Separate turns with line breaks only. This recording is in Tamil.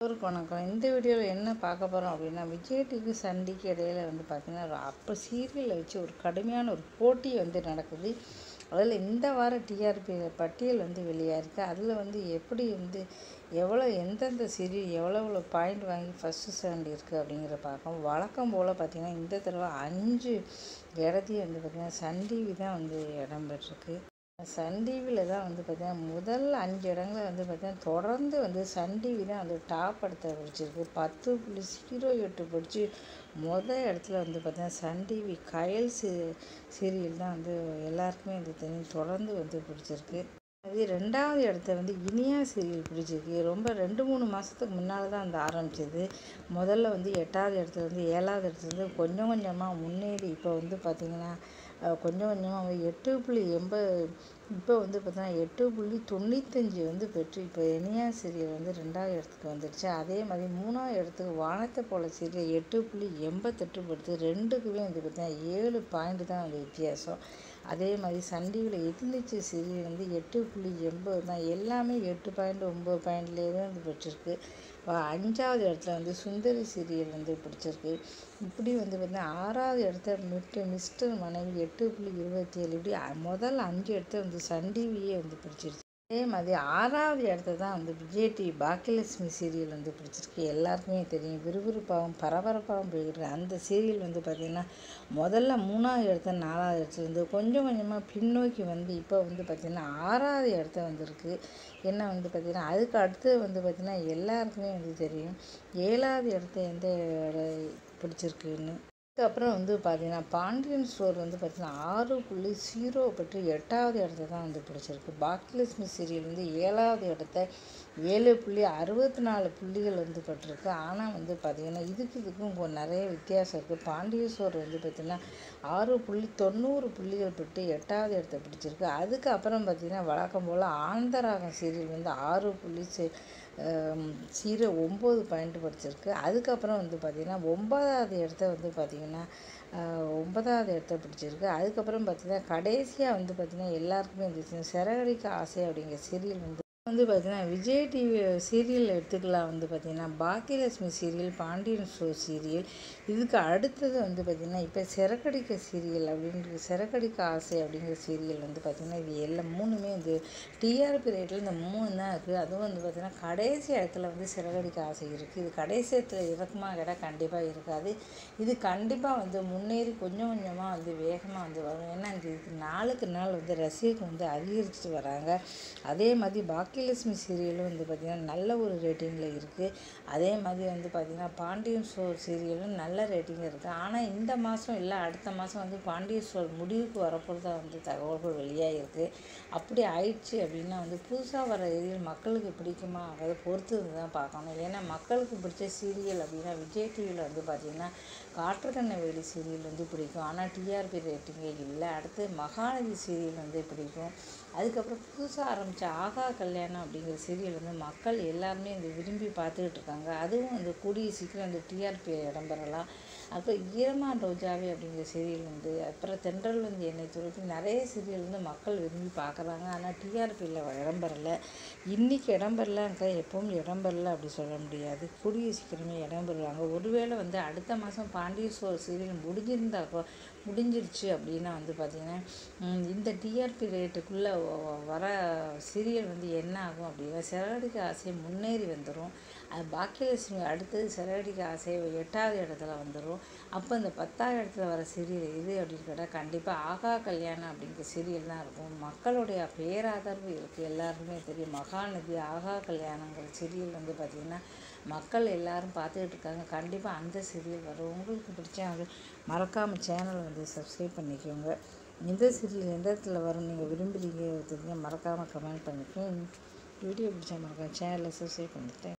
ஊருக்கு வணக்கம் இந்த வீடியோவில் என்ன பார்க்க போகிறோம் அப்படின்னா விஜய் டிவி சன் டிக்கு இடையில வந்து பார்த்திங்கன்னா ஒரு அப்போ சீரியலை வச்சு ஒரு கடுமையான ஒரு போட்டி வந்து நடக்குது அதில் இந்த வார டிஆர்பி பட்டியல் வந்து வெளியாயிருக்கு அதில் வந்து எப்படி வந்து எவ்வளோ எந்தெந்த சீரியல் எவ்வளோ எவ்வளோ பாயிண்ட் வாங்கி ஃபஸ்ட்டு ஸ்டாண்ட் இருக்குது அப்படிங்கிற பார்க்கோம் வழக்கம் போல் பார்த்திங்கன்னா இந்த தடவை அஞ்சு இடத்தையும் வந்து பார்த்திங்கன்னா சன் டிவி தான் வந்து இடம் பெற்றிருக்கு சன் டிவியில் தான் வந்து பார்த்தீங்கன்னா முதல் அஞ்சு இடங்களை வந்து பார்த்தீங்கன்னா தொடர்ந்து வந்து சன் டிவி தான் வந்து டாப் இடத்த பிடிச்சிருக்கு பத்து புள்ளி ஜீரோ எட்டு பிடிச்சி மொதல் இடத்துல வந்து பார்த்தீங்கன்னா சன் டிவி கயல் சீ சீரியல் தான் வந்து எல்லாருக்குமே வந்து தெரியும் தொடர்ந்து வந்து பிடிச்சிருக்கு அது ரெண்டாவது இடத்த வந்து இனியா சீரியல் பிடிச்சிருக்கு ரொம்ப ரெண்டு மூணு மாதத்துக்கு முன்னால் தான் வந்து ஆரம்பிச்சது முதல்ல வந்து எட்டாவது இடத்துல இருந்து ஏழாவது இடத்துல இருந்து கொஞ்சம் கொஞ்சமாக முன்னேறி இப்போ வந்து பார்த்திங்கன்னா அஹ், கொஞ்சம் கொஞ்சமாக எட்டு புள்ளி எண்பது இப்போ வந்து பார்த்தீங்கன்னா எட்டு புள்ளி தொண்ணூத்தஞ்சு வந்து பெற்று இப்போ இனியா சீரியல் வந்து ரெண்டாவது இடத்துக்கு வந்துடுச்சு அதே மாதிரி மூணாவது இடத்துக்கு வானத்தை போல சீரியல் எட்டு புள்ளி எண்பத்தெட்டு படுத்து ரெண்டுக்குமே வந்து பார்த்தீங்கன்னா ஏழு பாயிண்ட் தான் வந்து வித்தியாசம் அதே மாதிரி சன் டிவியில் எதிர்நீச்சு சீரியல் வந்து எட்டு புள்ளி எண்பது தான் எல்லாமே எட்டு பாயிண்ட் ஒம்பது பாயிண்ட்லேயே தான் வந்து பெற்றிருக்கு இப்போ அஞ்சாவது இடத்துல வந்து சுந்தரி சீரியல் வந்து பிடிச்சிருக்கு இப்படி வந்து பார்த்தீங்கன்னா ஆறாவது இடத்த மிட்டு மிஸ்டர் மனைவி எட்டு புள்ளி இருபத்தி ஏழு இப்படி அ- முதல் அஞ்சு இடத்த வந்து சன் டிவியே வந்து பிடிச்சிருச்சு அதே மாதிரி ஆறாவது இடத்த தான் வந்து விஜய் டிவி பாக்கியலட்சுமி சீரியல் வந்து பிடிச்சிருக்கு எல்லாருக்குமே தெரியும் விறுவிறுப்பாகவும் பரபரப்பாகவும் போய்கிட்டு அந்த சீரியல் வந்து பார்த்திங்கன்னா முதல்ல மூணாவது இடத்த நாலாவது இடத்துல இருந்து கொஞ்சம் கொஞ்சமாக பின்னோக்கி வந்து இப்போ வந்து பார்த்திங்கன்னா ஆறாவது இடத்த வந்திருக்கு என்ன வந்து பார்த்திங்கன்னா அதுக்கு அடுத்து வந்து பார்த்திங்கன்னா எல்லாருக்குமே வந்து தெரியும் ஏழாவது இடத்த எந்த இட- பிடிச்சிருக்குன்னு அதுக்கப்புறம் வந்து பார்த்தீங்கன்னா பாண்டியன் ஸ்டோர் வந்து பார்த்தீங்கன்னா ஆறு புள்ளி ஜீரோ பெற்று எட்டாவது இடத்த தான் வந்து பிடிச்சிருக்கு பாக்கியலட்சுமி சீரியல் வந்து ஏழாவது இடத்த ஏழு புள்ளி அறுபத்தி நாலு புள்ளிகள் வந்து பெற்றிருக்கு ஆனால் வந்து பார்த்தீங்கன்னா இதுக்கு இதுக்கும் கொ- நிறைய வித்தியாசம் இருக்குது பாண்டிய ஸ்டோர் வந்து பார்த்தீங்கன்னா ஆறு புள்ளி தொண்ணூறு புள்ளிகள் பெற்று எட்டாவது இடத்த பிடிச்சிருக்கு அதுக்கப்புறம் பார்த்தீங்கன்னா வழக்கம் போல் ஆனந்தராகம் சீரியல் வந்து ஆறு புள்ளி சி- ஆம், ஜீரோ ஒம்பது பாயிண்ட் படிச்சிருக்கு அதுக்கப்புறம் வந்து பார்த்திங்கன்னா ஒன்பதாவது இடத்த வந்து பார்த்திங்கன்னா ஆஹ், ஒன்பதாவது இடத்த பிடிச்சிருக்கு அதுக்கப்புறம் பார்த்திங்கன்னா கடைசியாக வந்து பார்த்திங்கன்னா எல்லாருக்குமே இருந்துச்சு சிறகடிக்க ஆசை அப்படிங்கிற சீரியல் வந்து வந்து பார்த்திங்கன்னா விஜய் டிவி சீரியல் எடுத்துக்கலாம் வந்து பார்த்திங்கன்னா Baakiyalakshmi serial Pandian show serial இதுக்கு அடுத்தது வந்து பார்த்திங்கன்னா இப்போ சிறக்கடிக்க சீரியல் அப்படின்ற சிறக்கடிக்க ஆசை அப்படிங்கிற சீரியல் வந்து பார்த்திங்கன்னா இது எல்லாம் மூணுமே வந்து டிஆர்பி ரேட்டில் இந்த மூணு தான் இருக்குது அதுவும் வந்து பார்த்திங்கன்னா கடைசி இடத்துல வந்து சிறகடிக்க ஆசை இருக்குது இது கடைசி இடத்துல இறக்குமா கேட்டால் கண்டிப்பாக இருக்காது இது கண்டிப்பாக வந்து முன்னேறி கொஞ்சம் கொஞ்சமாக வந்து வேகமாக வந்து வரும் ஏன்னா இந்த இது நாளுக்கு நாள் வந்து ரசிகர்கள் வந்து அதிகரிச்சுட்டு வராங்க அதே மாதிரி பாக்கியலட்சுமி சீரியலும் வந்து பார்த்திங்கன்னா நல்ல ஒரு ரேட்டிங்கில் இருக்குது அதே மாதிரி வந்து பார்த்திங்கன்னா பாண்டியன் ஸ்டோர் சீரியலும் நல்ல ரேட்டிங் இருக்குது ஆனால் இந்த மாதம் இல்லை அடுத்த மாதம் வந்து பாண்டியன் ஸ்டோர் முடிவுக்கு வரப்போகிறதா வந்து தகவல்கள் வெளியாகிருக்கு அப்படி ஆயிடுச்சு அப்படின்னா வந்து புதுசாக வர சீரியல் மக்களுக்கு பிடிக்குமா அதை பொறுத்து இருந்து தான் பார்க்கணும் ஏன்னா மக்களுக்கு பிடிச்ச சீரியல் அப்படின்னா விஜய் டிவியில் வந்து பார்த்திங்கன்னா காற்றுக்கண்ணை வேலி சீரியல் வந்து பிடிக்கும் ஆனால் டிஆர்பி ரேட்டிங்கே இல்லை அடுத்து மகாநதி சீரியல் வந்து பிடிக்கும் அதுக்கப்புறம் புதுசாக ஆரம்பித்த ஆகா கல்யாணம் அப்படிங்கிற சீரியல் வந்து மக்கள் எல்லாருமே இந்த விரும்பி பார்த்துக்கிட்டு இருக்காங்க அதுவும் வந்து கூடிய சீக்கிரம் அந்த டிஆர்பி இடம்பெறலாம் அப்புறம் ஈரமா ரோஜாவே அப்படிங்கிற சீரியல் வந்து அப்புறம் தென்றல் வந்து என்னை துரத்தி நிறைய சீரியல் வந்து மக்கள் விரும்பி பார்க்குறாங்க ஆனால் டிஆர்பியில் இடம்பெறலை இன்றைக்கி இடம்பெறலங்க எப்பவும் இடம்பெறல அப்படி சொல்ல முடியாது கூடிய சீக்கிரமே இடம்பெறுவாங்க ஒருவேளை வந்து அடுத்த மாதம் பாண்டியன் ஸ்டோர் சீரியல் முடிஞ்சிருந்தா கொ- முடிஞ்சிருச்சு அப்படின்னா வந்து பார்த்திங்கன்னா ம், இந்த டிஆர்பி ரேட்டுக்குள்ளே வர சீரியல் வந்து என்ன ஆகும் அப்படின்னா சிறகடிக்க ஆசை முன்னேறி வந்துடும் அது பாக்கியலட்சுமி அடுத்தது சிறகடிக்க ஆசை எட்டாவது இடத்துல வந்துடும் அப்போ இந்த பத்தாவது இடத்துல வர சீரியல் எது அப்படின்னு கேட்டால் கண்டிப்பாக ஆகா கல்யாணம் அப்படிங்கிற சீரியல் தான் இருக்கும் மக்களுடைய பேராதரவு இருக்குது எல்லாருக்குமே தெரியும் மகாநதி ஆகா கல்யாணங்கிற சீரியல் வந்து பார்த்திங்கன்னா மக்கள் எல்லாரும் பார்த்துக்கிட்டு இருக்காங்க கண்டிப்பாக அந்த சீரியல் வரும் உங்களுக்கு பிடிச்ச அது மறக்காமல் சேனலை வந்து சப்ஸ்கிரைப் பண்ணிக்கோங்க எந்த சீரியல் எந்த இடத்துல வரும் நீங்கள் விரும்புகிறீங்க தெரிஞ்ச மறக்காமல் கமெண்ட் பண்ணிக்கோங்க வீடியோ பிடிச்சா மறக்காம சேனலை சப்ஸ்கிரைப் பண்ணிட்டேன்